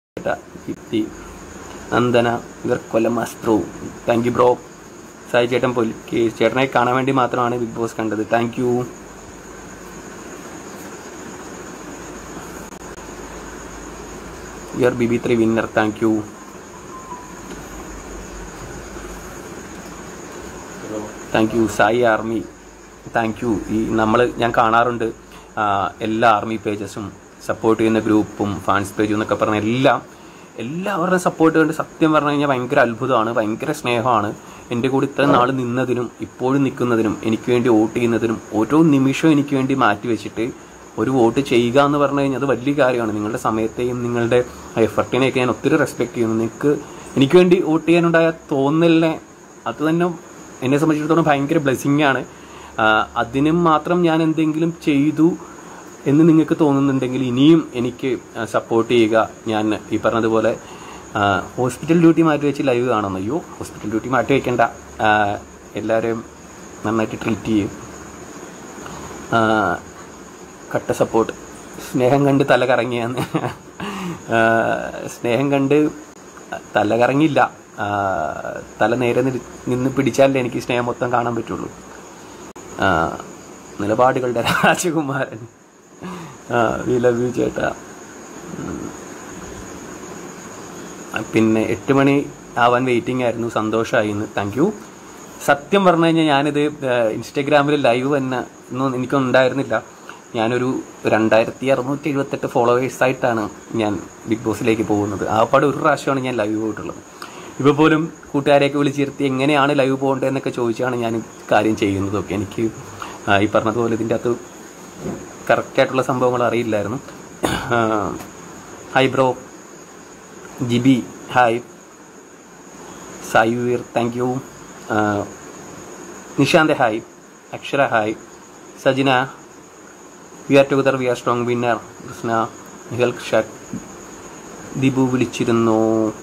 ചേട്ടാ ഹിപ്തി നന്ദന ഇവർ Kollam maestro thank you bro Sai ചേട്ടൻ പൊലിക്ക് ചേട്ടനെ കാണാൻ വേണ്ടി മാത്രമാണ് ബിഗ് ബോസ് കണ്ടത് thank you your B B three winner thank you thank you Sai army thank you ഈ നമ്മൾ ഞാൻ കാണാറുണ്ട് ആ, എല്ലാ ആർമി പേജസും സപ്പോർട്ട് ചെയ്യുന്ന ഗ്രൂപ്പും ഫാൻസ് പേജും എന്നൊക്കെ പറഞ്ഞ എല്ലാം എല്ലാവരുടെയും സപ്പോർട്ട് കണ്ട് സത്യം പറഞ്ഞു കഴിഞ്ഞാൽ ഭയങ്കര അത്ഭുതമാണ് ഭയങ്കര സ്നേഹമാണ് എൻ്റെ കൂടെ ഇത്രയും നാൾ നിന്നതിനും ഇപ്പോഴും നിൽക്കുന്നതിനും എനിക്ക് വേണ്ടി വോട്ട് ചെയ്യുന്നതിനും ഓരോ നിമിഷവും എനിക്ക് വേണ്ടി മാറ്റി വെച്ചിട്ട് ഒരു വോട്ട് ചെയ്യുക എന്ന് പറഞ്ഞു കഴിഞ്ഞാൽ അത് വലിയ കാര്യമാണ് നിങ്ങളുടെ സമയത്തെയും നിങ്ങളുടെ എഫർട്ടിനെയൊക്കെ ഞാൻ ഒത്തിരി റെസ്പെക്ട് ചെയ്യുന്നു നിങ്ങൾക്ക് എനിക്ക് വേണ്ടി വോട്ട് ചെയ്യാനുണ്ടായ തോന്നലിനെ അത് തന്നെ എന്നെ സംബന്ധിച്ചിടത്തോളം ഭയങ്കര ബ്ലെസ്സിങ് ആണ് ആ, അതിനും മാത്രം ഞാൻ എന്തെങ്കിലും ചെയ്തു എന്ന് നിങ്ങൾക്ക് തോന്നുന്നുണ്ടെങ്കിൽ ഇനിയും എനിക്ക് സപ്പോർട്ട് ചെയ്യുക ഞാൻ ഈ പറഞ്ഞതുപോലെ ആ, ഹോസ്പിറ്റൽ ഡ്യൂട്ടി മാറ്റി വെച്ച് ലൈവ് കാണുന്നു അയ്യോ ഹോസ്പിറ്റൽ ഡ്യൂട്ടി മാറ്റി വെക്കണ്ട ആ, എല്ലാവരെയും നന്നായിട്ട് ട്രീറ്റ് ചെയ്യും ആ, കട്ട സപ്പോർട്ട് സ്നേഹം കണ്ട് തല കറങ്ങിയാന്ന് ആ, സ്നേഹം കണ്ട് തല കറങ്ങില്ല ആ, തല നേരെ നിൽ- നിന്ന് പിടിച്ചാലേ എനിക്ക് സ്നേഹം മൊത്തം കാണാൻ പറ്റുള്ളൂ ആ, നിലപാടുകളുടെ രാജകുമാരൻ വി ലവ് യു ചേട്ടാ ഉം. പിന്നെ എട്ട് മണി ആവാൻ വെയിറ്റിംഗ് ആയിരുന്നു സന്തോഷമായി ഇന്ന് താങ്ക് യു സത്യം പറഞ്ഞു കഴിഞ്ഞാൽ ഞാനിത് ഇൻസ്റ്റഗ്രാമിൽ ലൈവ് തന്നെ ഒന്നും എനിക്കൊന്നും ഉണ്ടായിരുന്നില്ല ഞാനൊരു രണ്ടായിരത്തി അറുന്നൂറ്റി എഴുപത്തെട്ട് ഫോളോവേഴ്സ് ആയിട്ടാണ് ഞാൻ ബിഗ് ബോസിലേക്ക് പോകുന്നത് ആപ്പാട് ഒരു പ്രാവശ്യമാണ് ഞാൻ ലൈവ് പോയിട്ടുള്ളത് ഇപ്പോൾ പോലും കൂട്ടുകാരെയൊക്കെ വിളിച്ചിരുത്തി എങ്ങനെയാണ് ലൈവ് പോകേണ്ടതെന്നൊക്കെ ചോദിച്ചാണ് ഞാൻ ഈ കാര്യം ചെയ്യുന്നതൊക്കെ എനിക്ക് ആ, ഈ പറഞ്ഞതുപോലെ ഇതിൻ്റെ അകത്ത് കറക്റ്റായിട്ടുള്ള സംഭവങ്ങൾ അറിയില്ലായിരുന്നു ഹൈ ബ്രോ ജിബി ഹായ് സായുവീർ thank you Nishant hi Akshara hi Sajina we are together we are strong winner Krishna Nihal ഷാക് ദിബു വിളിച്ചിരുന്നു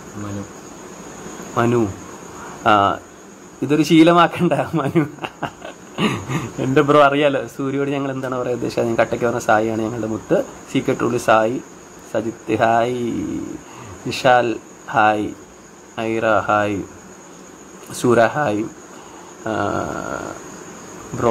മനു ആ, ഇതൊരു ശീലമാക്കണ്ട മനു എൻ്റെ ബ്രോ അറിയാലോ സൂര്യോട് ഞങ്ങൾ എന്താണ് പറയുക ഉദ്ദേശിച്ചത് ഞാൻ കട്ടയ്ക്ക് പറഞ്ഞ സായിയാണ് ഞങ്ങളുടെ മുത്ത് secret rule Sai Sajith hi Vishal hi Aira hi സൂര ഹായ് ആ, ബ്രോ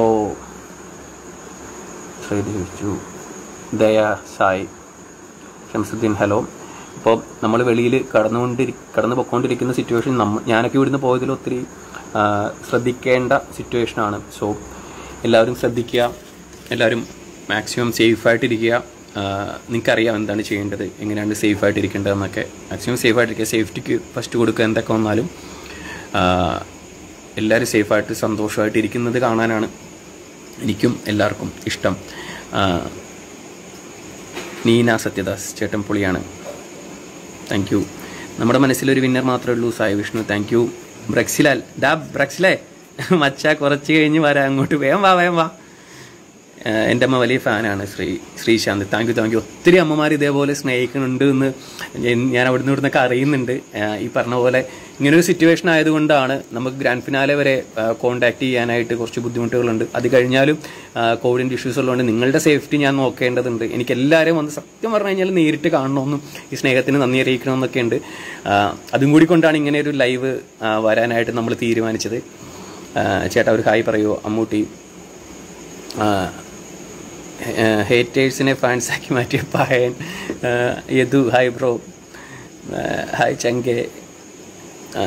ശ്രീദേവിച്ചു ദയ സായ് ഷംസുദ്ദീൻ ഹലോ ഇപ്പോൾ നമ്മൾ വെളിയിൽ കടന്നുകൊണ്ടിരി കടന്നു പൊയ്ക്കൊണ്ടിരിക്കുന്ന സിറ്റുവേഷൻ നമ്മ ഞാനൊക്കെ ഇവിടുന്ന് പോയതിൽ ഒത്തിരി ആ, ശ്രദ്ധിക്കേണ്ട സിറ്റുവേഷനാണ് സോ എല്ലാവരും ശ്രദ്ധിക്കുക എല്ലാവരും മാക്സിമം സേഫായിട്ടിരിക്കുക നിങ്ങൾക്കറിയാം എന്താണ് ചെയ്യേണ്ടത് എങ്ങനെയാണ് സേഫായിട്ട് ഇരിക്കേണ്ടതെന്നൊക്കെ മാക്സിമം സേഫായിട്ടിരിക്കുക സേഫ്റ്റിക്ക് ഫസ്റ്റ് കൊടുക്കുക എന്തൊക്കെ വന്നാലും ആ, എല്ലാവരും സേഫായിട്ട് സന്തോഷമായിട്ട് ഇരിക്കുന്നത് കാണാനാണ് എനിക്കും എല്ലാവർക്കും ഇഷ്ടം ആ, നീന സത്യദാസ് ചേട്ടൻ പൊളിയാണ് താങ്ക് യു നമ്മുടെ മനസ്സിലൊരു വിന്നർ മാത്രമേ ഉള്ളൂ സായി വിഷ്ണു താങ്ക് യു ബ്രക്സിലാൽ ഡാ ബ്രക്സിലേ മച്ച കുറച്ച് കഴിഞ്ഞ് വരാം അങ്ങോട്ട് വേഗം വാ വേഗം വാ ഏഹ് എൻ്റെ അമ്മ വലിയ ഫാനാണ് Sree Sreesanth thank you thank you ഒത്തിരി അമ്മമാർ ഇതേപോലെ സ്നേഹിക്കുന്നുണ്ട് എന്ന് ഞാൻ- ഞാൻ അവിടുന്ന് ഇവിടുന്നൊക്കെ അറിയുന്നുണ്ട് ഏഹ് ഈ പറഞ്ഞ പോലെ ഇങ്ങനൊരു സിറ്റുവേഷൻ ആയതുകൊണ്ടാണ് നമുക്ക് ഗ്രാൻഡ് ഫിനാലെ വരെ കോണ്ടാക്ട് ചെയ്യാനായിട്ട് കുറച്ച് ബുദ്ധിമുട്ടുകളുണ്ട് അത് കഴിഞ്ഞാലും കോവിഡിൻ്റെ ഇഷ്യൂസ് ഉള്ളതുകൊണ്ട് നിങ്ങളുടെ സേഫ്റ്റി ഞാൻ നോക്കേണ്ടതുണ്ട് എനിക്ക് എല്ലാവരും വന്ന് സത്യം പറഞ്ഞു കഴിഞ്ഞാൽ നേരിട്ട് കാണണമെന്നും ഈ സ്നേഹത്തിന് നന്ദി അറിയിക്കണമെന്നൊക്കെ ഉണ്ട് ആഹ് അതും കൂടി കൊണ്ടാണ് ഇങ്ങനെ ഒരു ലൈവ് വരാനായിട്ട് നമ്മൾ തീരുമാനിച്ചത് ആഹ് ചേട്ടാ ഒരു ഹായ് പറയുമോ അമ്മൂട്ടി ഹേറ്റേഴ്സിനെ ഫാൻസാക്കി മാറ്റിയ പായൻ ആ, യദു ഹായ് ബ്രോ ആ, ഹായ് ചങ്കെ ആ,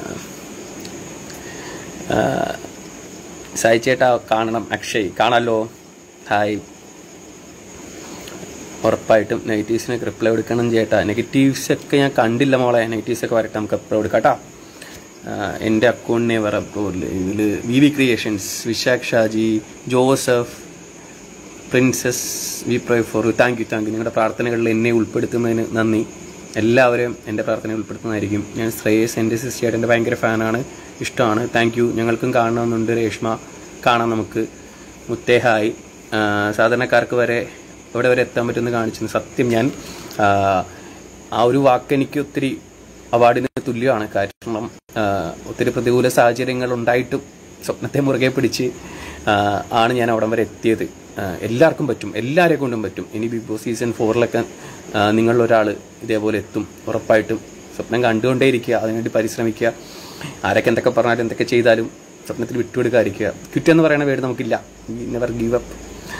ആ, സായി ചേട്ടാ കാണണം അക്ഷയ് കാണാലോ ഹായ് ഉറപ്പായിട്ടും നെഗറ്റീവ്സിനൊക്കെ റിപ്ലൈ കൊടുക്കണം ചേട്ടാ നെഗറ്റീവ്സ് ഒക്കെ ഞാൻ കണ്ടില്ല മോളെ നെഗറ്റീവ്സ് ഒക്കെ വരട്ടെ നമുക്ക് റിപ്ലൈ കൊടുക്കാം കേട്ടോ ആഹ് എൻ്റെ അക്കൗണ്ടിനെ വേറെ ഇതിൽ V V creations Vishakh Shaji Joseph princess we pray for thank you thank you നിങ്ങളുടെ പ്രാർത്ഥനകളിൽ എന്നെ ഉൾപ്പെടുത്തുന്നതിന് നന്ദി എല്ലാവരെയും എൻ്റെ പ്രാർത്ഥനയിൽ ഉൾപ്പെടുത്തുന്നതായിരിക്കും ഞാൻ ശ്രേയസ് എൻ്റെ സിസ്റ്റർ എൻ്റെ ഭയങ്കര ഫാനാണ് ഇഷ്ടമാണ് താങ്ക് യു ഞങ്ങൾക്കും കാണണമെന്നുണ്ട് രേഷ്മ കാണാം നമുക്ക് മുത്തേ ഹായ് ആഹ് സാധാരണക്കാർക്ക് വരെ ഇവിടെ വരെ എത്താൻ പറ്റുമെന്ന് കാണിച്ചു സത്യം ഞാൻ ആഹ് ആ ഒരു വാക്ക് എനിക്ക് ഒത്തിരി അവാർഡിന് തുല്യമാണ് കാരണം ആഹ് ഒത്തിരി പ്രതികൂല സാഹചര്യങ്ങൾ ഉണ്ടായിട്ടും സ്വപ്നത്തെ മുറുകെ പിടിച്ച് ആഹ് ആണ് ഞാൻ അവിടം വരെ എത്തിയത് ആഹ് എല്ലാവർക്കും പറ്റും എല്ലാവരെ കൊണ്ടും പറ്റും ഇനി ബിഗ് ബോസ് സീസൺ ഫോറിലൊക്കെ ആ, നിങ്ങളിലൊരാൾ ഇതേപോലെ എത്തും ഉറപ്പായിട്ടും സ്വപ്നം കണ്ടുകൊണ്ടേയിരിക്കുക അതിനുവേണ്ടി പരിശ്രമിക്കുക ആരൊക്കെ എന്തൊക്കെ പറഞ്ഞാലും എന്തൊക്കെ ചെയ്താലും സ്വപ്നത്തിൽ വിട്ടുകൊടുക്കാതിരിക്കുക ക്വിറ്റ് എന്ന് പറയുന്ന വേർഡ് നമുക്കില്ല നെവർ ഗീവ് അപ്പ്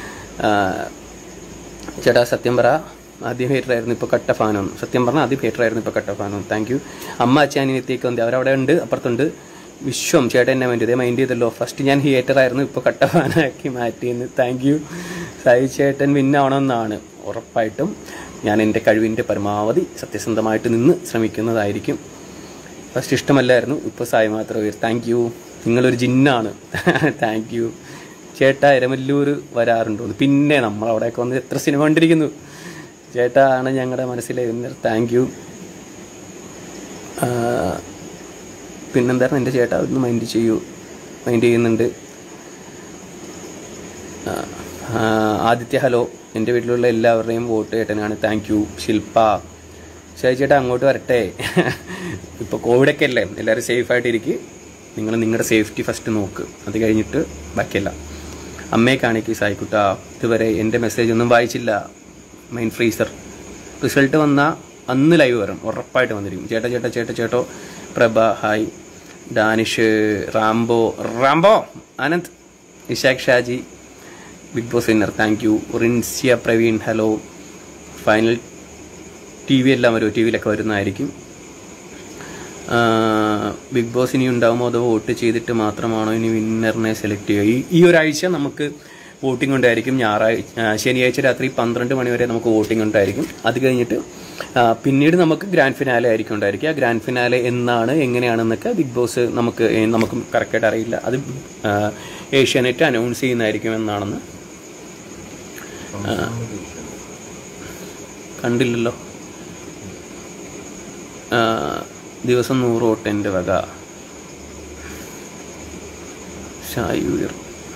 ചേട്ടാ സത്യം പറ ആദ്യം ഹേറ്റർ ആയിരുന്നു ഇപ്പോൾ കട്ട ഫാനും സത്യം പറഞ്ഞാൽ ആദ്യം ഹേറ്റർ ആയിരുന്നു ഇപ്പോൾ കട്ട ഫാനും താങ്ക് യു അമ്മ അച്ഛാനിയത്തേക്ക് വന്തി അവരവിടെ ഉണ്ട് അപ്പുറത്തുണ്ട് വിശ്വം ചേട്ടൻ എന്നെ മൈൻഡ് ചെയ്തേ മൈൻഡ് ചെയ്തല്ലോ ഫസ്റ്റ് ഞാൻ ഹേറ്റർ ആയിരുന്നു ഇപ്പോൾ കട്ട ഫാനാക്കി മാറ്റിയെന്ന് താങ്ക് യു സായി ചേട്ടൻ വിന്നാവണമെന്നാണ് ഉറപ്പായിട്ടും ഞാൻ എൻ്റെ കഴിവിൻ്റെ പരമാവധി സത്യസന്ധമായിട്ട് നിന്ന് ശ്രമിക്കുന്നതായിരിക്കും ഫസ്റ്റ് ഇഷ്ടമല്ലായിരുന്നു ഇപ്പോൾ സായി മാത്രമേ താങ്ക് യു നിങ്ങളൊരു ജിന്നാണ് താങ്ക് യു ചേട്ടാ എരമല്ലൂർ വരാറുണ്ടോ പിന്നെ നമ്മൾ അവിടെയൊക്കെ വന്ന് എത്ര സിനിമ കണ്ടിരിക്കുന്നു ചേട്ടാ ആണ് ഞങ്ങളുടെ മനസ്സിലെ താങ്ക് യു പിന്നെന്തായിരുന്നു എൻ്റെ ചേട്ടാ ഒന്ന് മൈൻഡ് ചെയ്യൂ മൈൻഡ് ചെയ്യുന്നുണ്ട് ആ, ആ, ആദിത്യ ഹലോ എൻ്റെ വീട്ടിലുള്ള എല്ലാവരുടെയും വോട്ട് ചേട്ടനാണ് താങ്ക് യു ശില്പ ശരി ചേട്ടാ അങ്ങോട്ട് വരട്ടെ ഇപ്പോൾ കോവിഡൊക്കെ അല്ലേ എല്ലാവരും സേഫായിട്ട് ഇരിക്കുക നിങ്ങൾ നിങ്ങളുടെ സേഫ്റ്റി ഫസ്റ്റ് നോക്ക് അത് കഴിഞ്ഞിട്ട് ബാക്കിയല്ല അമ്മയെ കാണിക്ക് സായിക്കുട്ട ഇതുവരെ എൻ്റെ മെസ്സേജ് ഒന്നും വായിച്ചില്ല മൈൻ ഫ്രീസർ റിസൾട്ട് വന്നാൽ അന്ന് ലൈവ് വരും ഉറപ്പായിട്ട് വന്നിരിക്കും ചേട്ടാ ചേട്ടാ ചേട്ടാ ചേട്ടോ Prabha hi Danish Rambo Rambo Anand Ishaq Shaji Bigg Boss winner thank you Rinsiya Praveen hello final T V എല്ലാം വരുമോ ടി വിയിലൊക്കെ വരുന്നതായിരിക്കും ആ, ബിഗ് ബോസ് ഇനി ഉണ്ടാകുമോ അതോ വോട്ട് ചെയ്തിട്ട് മാത്രമാണോ ഇനി വിന്നറിനെ സെലക്ട് ചെയ്യുക ഈ ഈ ഒരാഴ്ച നമുക്ക് വോട്ടിംഗ് ഉണ്ടായിരിക്കും ഞായറാഴ്ച ആ, ശനിയാഴ്ച രാത്രി പന്ത്രണ്ട് മണി വരെ നമുക്ക് വോട്ടിംഗ് ഉണ്ടായിരിക്കും അത് കഴിഞ്ഞിട്ട് ആ, പിന്നീട് നമുക്ക് ഗ്രാൻഡ് ഫിനാലെ ആയിരിക്കും ഉണ്ടായിരിക്കുക ഗ്രാൻഡ് ഫിനാലെ എന്നാണ് എങ്ങനെയാണെന്നൊക്കെ ബിഗ് ബോസ് നമുക്ക് ഏ- നമുക്ക് കറക്റ്റായിട്ട് അറിയില്ല അത് ആ, ഏഷ്യാനെറ്റ് അനൗൺസ് ചെയ്യുന്നതായിരിക്കും എന്നാണെന്ന് കണ്ടില്ലല്ലോ ആ, ദിവസം നൂറ് വോട്ട് എൻ്റെ വക ഷായി ഉയർ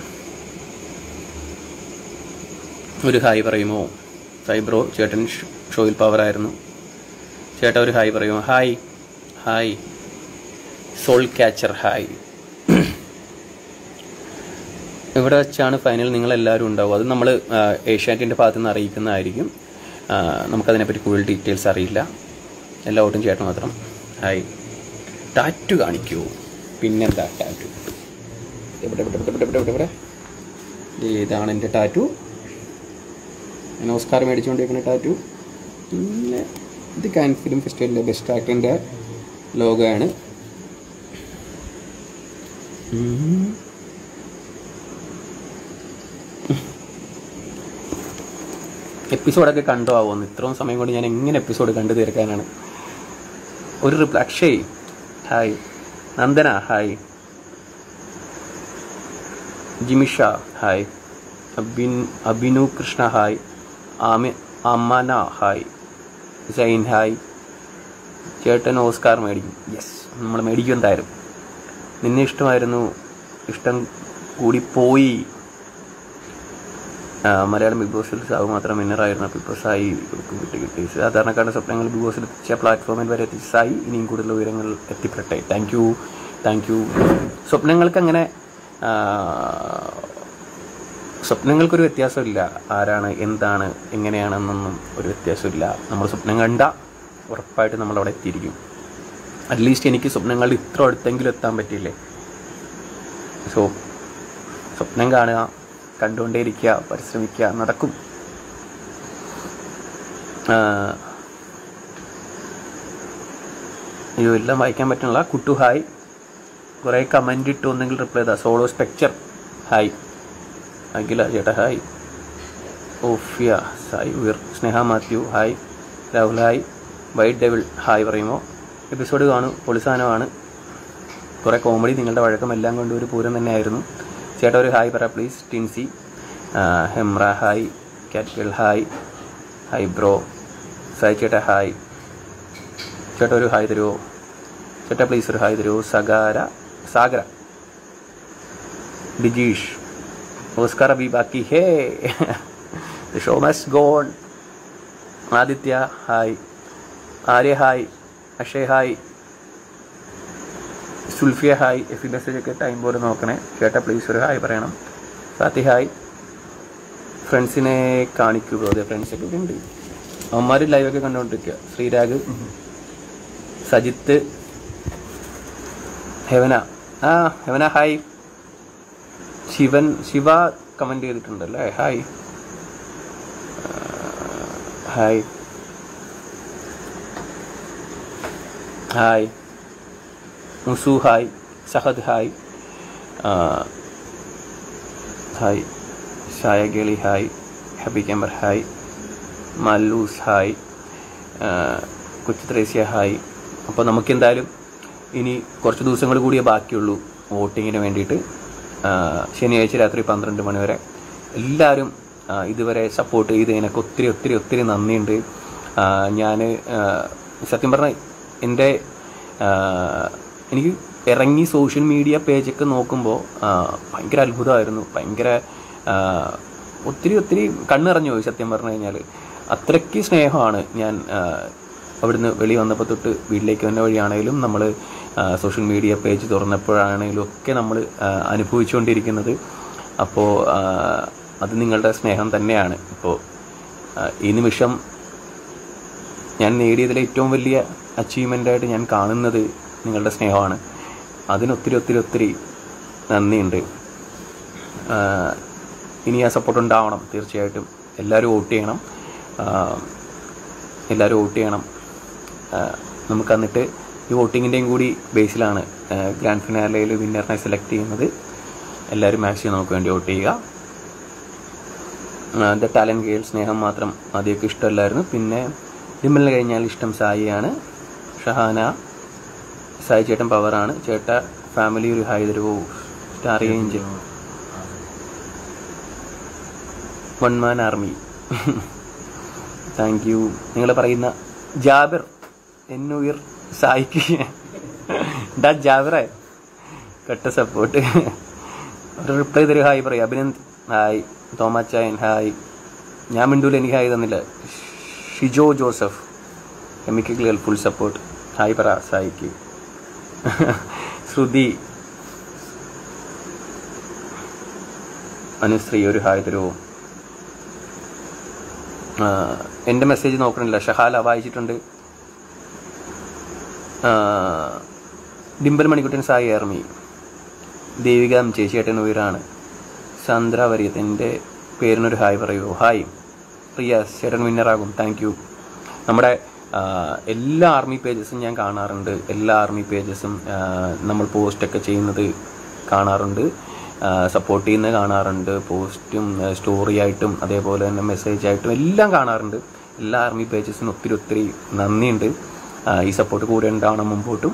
ഒരു ഹായ് പറയുമോ സായി ബ്രോ ചേട്ടൻ ഷ്- ഷോയിൽ പവറായിരുന്നു ചേട്ടാ ഒരു ഹായ് പറയുമോ hi hi soul catcher hi ഇവിടെ വെച്ചാണ് ഫൈനൽ നിങ്ങൾ എല്ലാവരും ഉണ്ടാവും അത് നമ്മൾ ഏഷ്യാനെറ്റിൻ്റെ ഭാഗത്തു നിന്ന് അറിയിക്കുന്നതായിരിക്കും ആ, നമുക്കതിനെപ്പറ്റി കൂടുതൽ ഡീറ്റെയിൽസ് അറിയില്ല എല്ലാ വോട്ടും ചേട്ടൻ മാത്രം ഹായ് ടാറ്റു കാണിക്കൂ പിന്നെന്താ ടാറ്റു എവിടെ എവിടെ എവിടെ എവിടെ എവിടെ എവിടെ ഇതാണ് എൻ്റെ ടാറ്റു ഞാൻ ഓസ്കാർ മേടിച്ചുകൊണ്ടിരിക്കുന്ന ടാറ്റു പിന്നെ ഇത് കാൻ ഫിലിം ഫെസ്റ്റിവലിലെ ബെസ്റ്റ് ആക്ടറിൻ്റെ ലോഗോയാണ് ഉം. എപ്പിസോഡൊക്കെ കണ്ടോ ആവുമെന്ന് ഇത്രയും സമയം കൊണ്ട് ഞാൻ എങ്ങനെ എപ്പിസോഡ് കണ്ടു തീർക്കാനാണ് ഒരു reply Akshay hi Nandana hi Jimisha hi Abin Abhinu Krishna hi Ami അമ്മന ഹായ് സൈൻ ഹായ് ചേട്ടൻ ഓസ്കാർ മേടിക്കും യെസ് നമ്മൾ മേടിക്കും എന്തായാലും നിന്നെ ഇഷ്ടമായിരുന്നു ഇഷ്ടം കൂടിപ്പോയി ആ, മലയാളം ബിഗ് ബോസിൽ സാവ് മാത്രം വിന്നറായിരുന്ന ബിഗ് ബോസ് ആയി ഇവർക്കും കിട്ടി കിട്ടി സാധാരണക്കാരുടെ സ്വപ്നങ്ങൾ ബിഗ് ബോസിൽ എത്തിച്ച പ്ലാറ്റ്ഫോമിൽ വരെ എത്തിച്ച സായി ഇനിയും കൂടുതൽ ഉയരങ്ങൾ എത്തിപ്പെടട്ടെ താങ്ക് യു താങ്ക് യു സ്വപ്നങ്ങൾക്ക് അങ്ങനെ ആ, സ്വപ്നങ്ങൾക്കൊരു വ്യത്യാസമില്ല ആരാണ് എന്താണ് എങ്ങനെയാണെന്നൊന്നും ഒരു വ്യത്യാസമില്ല നമ്മൾ സ്വപ്നം കണ്ട ഉറപ്പായിട്ട് നമ്മളവിടെ എത്തിയിരിക്കും അറ്റ്ലീസ്റ്റ് എനിക്ക് സ്വപ്നങ്ങളിൽ ഇത്ര അടുത്തെങ്കിലും എത്താൻ പറ്റിയില്ലേ സോ സ്വപ്നം കാണുക കണ്ടുകൊണ്ടേയിരിക്കുക പരിശ്രമിക്കുക നടക്കും ആ, അയ്യോ എല്ലാം വായിക്കാൻ പറ്റുന്നില്ല കുട്ടു ഹായ് കുറേ കമൻ്റ് ഇട്ട് ഒന്നെങ്കിൽ റിപ്ലൈ ചെയ്താൽ സോളോ സ്ട്രക്ചർ ഹായ് അഖില ചേട്ടാ ഹായ് ഓഫിയ സായ് ഉയർ Sneha Mathew hi Rahul hi white devil hi പറയുമോ എപ്പിസോഡ് കാണും പൊളിസാനമാണ് കുറേ കോമഡി നിങ്ങളുടെ വഴക്കം എല്ലാം കൊണ്ട് ഒരു പൂരം തന്നെയായിരുന്നു ചേട്ടാ ഒരു ഹായ് പറ പ്ലീസ് ടിൻസി ആ, ഹെമ്ര ഹായ് കാറ്റ്ഗിൾ ഹായ് ഹായ് ബ്രോ സായി ചേട്ടാ ഹായ് ചേട്ടാ ഒരു ഹായ് തരുമോ ചേട്ടാ പ്ലീസ് ഒരു ഹായ് തരുമോ സഗാര സാഗര ഡിജീഷ് ഓസ്കാർ അബി ബാക്കി hey show must go on Aditya hi Arya hi Akshay hi Sulfiya hi F message ഒക്കെ ടൈം പോലെ നോക്കണേ ചേട്ടാ പ്ലീസ് ഒരു ഹായ് പറയണം ഫാത്തി ഹായ് ഫ്രണ്ട്സിനെ കാണിക്കൂ അതെ ഫ്രണ്ട്സൊക്കെ ഉണ്ട് അവന്മാർ ലൈവൊക്കെ കണ്ടുകൊണ്ടിരിക്കുക ശ്രീരാഗ് സജിത്ത് ഹെവന ആ ഹെവന ഹായ് ശിവൻ ശിവ കമന്റ് ചെയ്തിട്ടുണ്ടല്ലേ ഹായ് ഹായ് ഹായ് മുസു ഹായ് സഹദ് ഹായ് ആ, ഹായ് ഷായ ഗേളി hi hubby camper hi Mallus hi ആ, കൊച്ചു ത്രേസ്യ ഹായ് അപ്പോൾ നമുക്കെന്തായാലും ഇനി കുറച്ച് ദിവസങ്ങൾ കൂടിയേ ബാക്കിയുള്ളൂ വോട്ടിങ്ങിന് വേണ്ടിയിട്ട് ആ, ശനിയാഴ്ച രാത്രി പന്ത്രണ്ട് മണി വരെ എല്ലാവരും ആ, ഇതുവരെ സപ്പോർട്ട് ചെയ്തതിനൊക്കെ ഒത്തിരി ഒത്തിരി ഒത്തിരി നന്ദിയുണ്ട് ഞാൻ സത്യം പറഞ്ഞാൽ എൻ്റെ ആ, എനിക്ക് ഇറങ്ങി സോഷ്യൽ മീഡിയ പേജൊക്കെ നോക്കുമ്പോൾ ഭയങ്കര അത്ഭുതമായിരുന്നു ഭയങ്കര ആ, ഒത്തിരി ഒത്തിരി കണ്ണിറഞ്ഞു പോയി സത്യം പറഞ്ഞു കഴിഞ്ഞാൽ അത്രയ്ക്ക് സ്നേഹമാണ് ഞാൻ ആ, അവിടുന്ന് വെളി വന്നപ്പോൾ തൊട്ട് വീട്ടിലേക്ക് വന്ന വഴിയാണെങ്കിലും നമ്മൾ സോഷ്യൽ മീഡിയ പേജ് തുറന്നപ്പോഴാണെങ്കിലും ഒക്കെ നമ്മൾ അനുഭവിച്ചുകൊണ്ടിരിക്കുന്നത് അപ്പോൾ അത് നിങ്ങളുടെ സ്നേഹം തന്നെയാണ് ഇപ്പോൾ ഈ നിമിഷം ഞാൻ നേടിയതിലെ ഏറ്റവും വലിയ അച്ചീവ്മെൻ്റ് ആയിട്ട് ഞാൻ കാണുന്നത് നിങ്ങളുടെ സ്നേഹമാണ് അതിനൊത്തിരി ഒത്തിരി ഒത്തിരി നന്ദിയുണ്ട് ആഹ് ഇനി ആ സപ്പോർട്ട് ഉണ്ടാവണം തീർച്ചയായിട്ടും എല്ലാവരും വോട്ട് ചെയ്യണം ആഹ് എല്ലാവരും വോട്ട് ചെയ്യണം ആഹ് നമുക്ക് എന്നിട്ട് ഈ വോട്ടിങ്ങിൻ്റെയും കൂടി ബേസിലാണ് ഗ്രാൻഡ് ഫിനാലയിൽ വിന്നറിനെ സെലക്ട് ചെയ്യുന്നത് എല്ലാവരും മാക്സിമം നമുക്ക് വേണ്ടി വോട്ട് ചെയ്യുക ദ ടാലൻറ്റ് ഗേൾ സ്നേഹം മാത്രം ആദ്യമൊക്കെ ഇഷ്ടമല്ലായിരുന്നു പിന്നെ ഡിമ്മലിന് കഴിഞ്ഞാൽ ഇഷ്ടം സായിയാണ് ഷഹാന സായി ചേട്ടൻ പവറാണ് ചേട്ട ഫാമിലി ഒരു ഹായ് തരുവോ star angel one man army thank you നിങ്ങൾ പറയുന്ന ജാബിർ എന്നുയർ സായിക്ക് ഡാ ജാബിറേ കട്ട സപ്പോർട്ട് ഒരു റിപ്ലൈ തരും ഹായ് പറയും അഭിനന്ദ് ഹായ് തോമാച്ചായൻ ഹായ് ഞാൻ മിണ്ടൂല എനിക്ക് ഹായ് തന്നില്ല Shijo Joseph chemical full support hi പറ സായിക്ക് ശ്രുതി അനുശ്രീ ഒരു ഹായ് തരുമോ എൻ്റെ മെസ്സേജ് നോക്കണില്ല ഷഹാല വായിച്ചിട്ടുണ്ട് ആ, ഡിംബൽ മണിക്കുട്ടൻ സായി ആർമി ദേവിക എം ചേച്ചിയേട്ടൻ ഉയരാണ് ചന്ദ്ര വരിയത്ത് എൻ്റെ പേരിനൊരു ഹായ് പറയുമോ ഹായ് റിയാസ് ചേട്ടൻ വിന്നറാകും താങ്ക് യു നമ്മുടെ ആ, എല്ലാ ആർമി പേജസും ഞാൻ കാണാറുണ്ട് എല്ലാ ആർമി പേജസും ആ, നമ്മൾ പോസ്റ്റൊക്കെ ചെയ്യുന്നത് കാണാറുണ്ട് സപ്പോർട്ട് ചെയ്യുന്നത് കാണാറുണ്ട് പോസ്റ്റും സ്റ്റോറി ആയിട്ടും അതേപോലെ തന്നെ മെസ്സേജ് ആയിട്ടും എല്ലാം കാണാറുണ്ട് എല്ലാ ആർമി പേജസിനും ഒത്തിരി ഒത്തിരി നന്ദിയുണ്ട് ആ, ഈ സപ്പോർട്ട് കൂടെ ഉണ്ടാവണം മുമ്പോട്ടും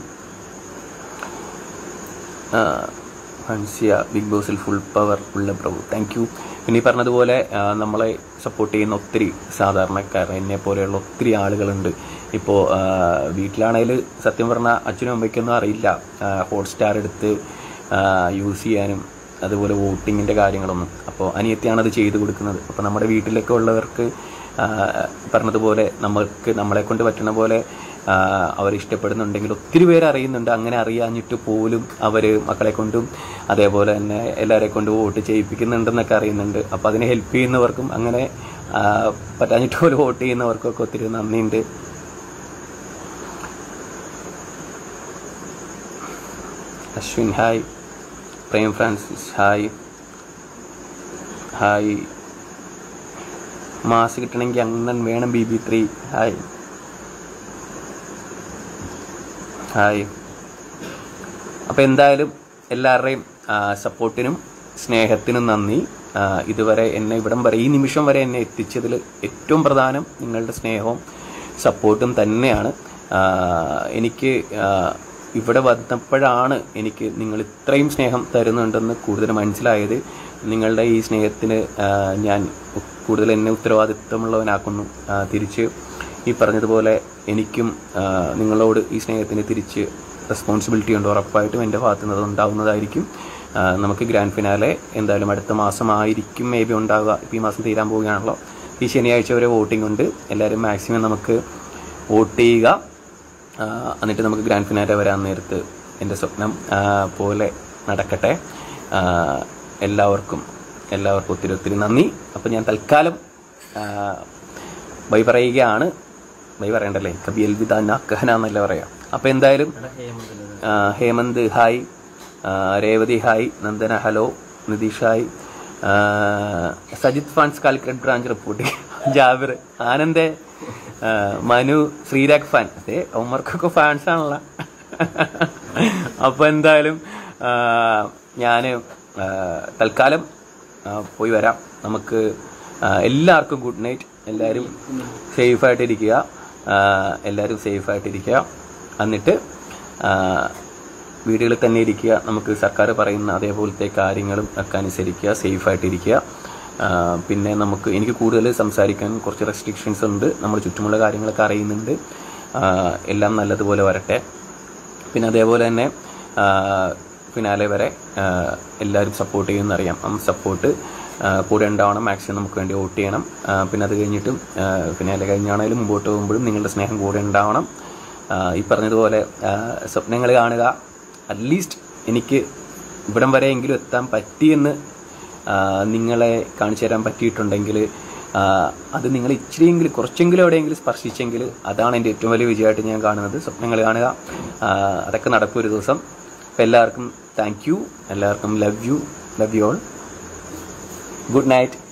ആ, ഹൻസിയ ബിഗ് ബോസിൽ ഫുൾ പവർ ഉള്ള പ്രഭു താങ്ക് യു പിന്നെ ഈ പറഞ്ഞതുപോലെ ആ, നമ്മളെ സപ്പോർട്ട് ചെയ്യുന്ന ഒത്തിരി സാധാരണക്കാർ എന്നെ പോലെയുള്ള ഒത്തിരി ആളുകളുണ്ട് ഇപ്പോൾ വീട്ടിലാണെങ്കിൽ സത്യം പറഞ്ഞാൽ അച്ഛനും അമ്മയ്ക്കൊന്നും അറിയില്ല ഹോട്ട്സ്റ്റാർ എടുത്ത് യൂസ് ചെയ്യാനും അതുപോലെ വോട്ടിങ്ങിൻ്റെ കാര്യങ്ങളൊന്നും അപ്പോൾ അനിയത്തിയാണ് അത് ചെയ്തു കൊടുക്കുന്നത് അപ്പോൾ നമ്മുടെ വീട്ടിലൊക്കെ ഉള്ളവർക്ക് ആ, പറഞ്ഞതുപോലെ നമ്മൾക്ക് നമ്മളെ കൊണ്ട് പറ്റുന്ന പോലെ അവർ ഇഷ്ടപ്പെടുന്നുണ്ടെങ്കിൽ ഒത്തിരി പേര് അറിയുന്നുണ്ട് അങ്ങനെ അറിയാഞ്ഞിട്ട് പോലും അവർ മക്കളെ കൊണ്ടും അതേപോലെ തന്നെ എല്ലാവരെ കൊണ്ട് വോട്ട് ചെയ്യിപ്പിക്കുന്നുണ്ടെന്നൊക്കെ അറിയുന്നുണ്ട് അപ്പോൾ അതിനെ ഹെൽപ്പ് ചെയ്യുന്നവർക്കും അങ്ങനെ ആ, പറ്റാഞ്ഞിട്ട് പോലും വോട്ട് ചെയ്യുന്നവർക്കൊക്കെ ഒത്തിരി നന്ദിയുണ്ട് Ashwin hi Prem Francis hi hi mass കിട്ടണമെങ്കിൽ അണ്ണൻ വേണം B B three hi hi അപ്പോൾ എന്തായാലും എല്ലാവരുടെയും സപ്പോർട്ടിനും സ്നേഹത്തിനും നന്ദി ആ, ഇതുവരെ എന്നെ ഇവിടം വരെ ഈ നിമിഷം വരെ എന്നെ എത്തിച്ചതിൽ ഏറ്റവും പ്രധാനം നിങ്ങളുടെ സ്നേഹവും സപ്പോർട്ടും തന്നെയാണ് ആ, എനിക്ക് ആ, ഇവിടെ വന്നപ്പോഴാണ് എനിക്ക് നിങ്ങൾ ഇത്രയും സ്നേഹം തരുന്നുണ്ടെന്ന് കൂടുതൽ മനസ്സിലായത് നിങ്ങളുടെ ഈ സ്നേഹത്തിന് ആ, ഞാൻ കൂടുതൽ എന്നെ ഉത്തരവാദിത്വമുള്ളവനാക്കുന്നു ആ, തിരിച്ച് ഈ പറഞ്ഞതുപോലെ എനിക്കും ആ, നിങ്ങളോട് ഈ സ്നേഹത്തിന് തിരിച്ച് റെസ്പോൺസിബിലിറ്റി ഉണ്ട് ഉറപ്പായിട്ടും എൻ്റെ ഭാഗത്തു നിന്ന് അത് ഉണ്ടാകുന്നതായിരിക്കും ആ, നമുക്ക് ഗ്രാൻഡ് ഫിനാലെ എന്തായാലും അടുത്ത മാസമായിരിക്കും മേ ബി ഉണ്ടാവുക ഇപ്പോൾ ഈ മാസം തീരാൻ പോവുകയാണല്ലോ ഈ ശനിയാഴ്ച വരെ വോട്ടിംഗ് ഉണ്ട് എല്ലാവരും മാക്സിമം നമുക്ക് വോട്ട് ചെയ്യുക ആ, എന്നിട്ട് നമുക്ക് ഗ്രാൻഡ് ഫിനാലെ വരാൻ നേരത്ത് എൻ്റെ സ്വപ്നം ആ, പോലെ നടക്കട്ടെ ആ, എല്ലാവർക്കും എല്ലാവർക്കും ഒത്തിരി ഒത്തിരി നന്ദി അപ്പോൾ ഞാൻ തൽക്കാലം ആ, ബൈ പറയുകയാണ് ബൈ പറയണ്ടല്ലേ കബി എൽവിദ നക്കഹന എന്നല്ല പറയാം അപ്പോൾ എന്തായാലും ആ, ഹേമന്ത് ഹായ് ആ, Revathi hi Nandana hello Nitheesh hi ആ, Sajith fans Calicut branch report Jabir ആനന്ദേ ആ, മനു ശ്രീരാഗ് ഫാൻ അതെ അവന്മാർക്കൊക്കെ ഫാൻസ് ആണല്ലോ അപ്പൊ എന്തായാലും ഞാൻ തൽക്കാലം ആ, പോയി വരാം നമുക്ക് ആ, എല്ലാവർക്കും ഗുഡ് നൈറ്റ് എല്ലാവരും സേഫായിട്ടിരിക്കുക എല്ലാവരും സേഫായിട്ടിരിക്കുക എന്നിട്ട് ആ, വീടുകളിൽ തന്നെ ഇരിക്കുക നമുക്ക് സർക്കാർ പറയുന്ന അതേപോലത്തെ കാര്യങ്ങളും ഒക്കെ അനുസരിക്കുക സേഫായിട്ടിരിക്കുക ആ, പിന്നെ നമുക്ക് എനിക്ക് കൂടുതൽ സംസാരിക്കാൻ കുറച്ച് റെസ്ട്രിക്ഷൻസ് ഉണ്ട് നമ്മൾ ചുറ്റുമുള്ള കാര്യങ്ങളൊക്കെ അറിയുന്നുണ്ട് ആ, എല്ലാം നല്ലതുപോലെ വരട്ടെ പിന്നെ അതേപോലെ തന്നെ ഫിനാലെ വരെ ആ, എല്ലാവരും സപ്പോർട്ട് ചെയ്യുമെന്ന് അറിയാം ആ സപ്പോർട്ട് കൂടെ ഉണ്ടാവണം മാക്സിമം നമുക്ക് വേണ്ടി വോട്ട് ചെയ്യണം ആ, പിന്നെ അത് കഴിഞ്ഞിട്ടും ഫിനാലെ കഴിഞ്ഞാണെങ്കിലും മുമ്പോട്ട് പോകുമ്പോഴും നിങ്ങളുടെ സ്നേഹം കൂടെ ഉണ്ടാവണം ആ, ഈ പറഞ്ഞതുപോലെ ആ, സ്വപ്നങ്ങൾ കാണുക അറ്റ്ലീസ്റ്റ് എനിക്ക് ഇവിടം വരെയെങ്കിലും എത്താൻ പറ്റിയെന്ന് ആ, നിങ്ങളെ കാണിച്ചു തരാൻ പറ്റിയിട്ടുണ്ടെങ്കിൽ ആ, അത് നിങ്ങൾ ഇച്ചിരിയെങ്കിലും കുറച്ചെങ്കിലും എവിടെയെങ്കിലും സ്പർശിച്ചെങ്കിൽ അതാണ് എൻ്റെ ഏറ്റവും വലിയ വിജയമായിട്ട് ഞാൻ കാണുന്നത് സ്വപ്നങ്ങൾ കാണുക ആ, അതൊക്കെ നടക്കും ഒരു ദിവസം അപ്പം എല്ലാവർക്കും താങ്ക് യു എല്ലാവർക്കും love you love you all good night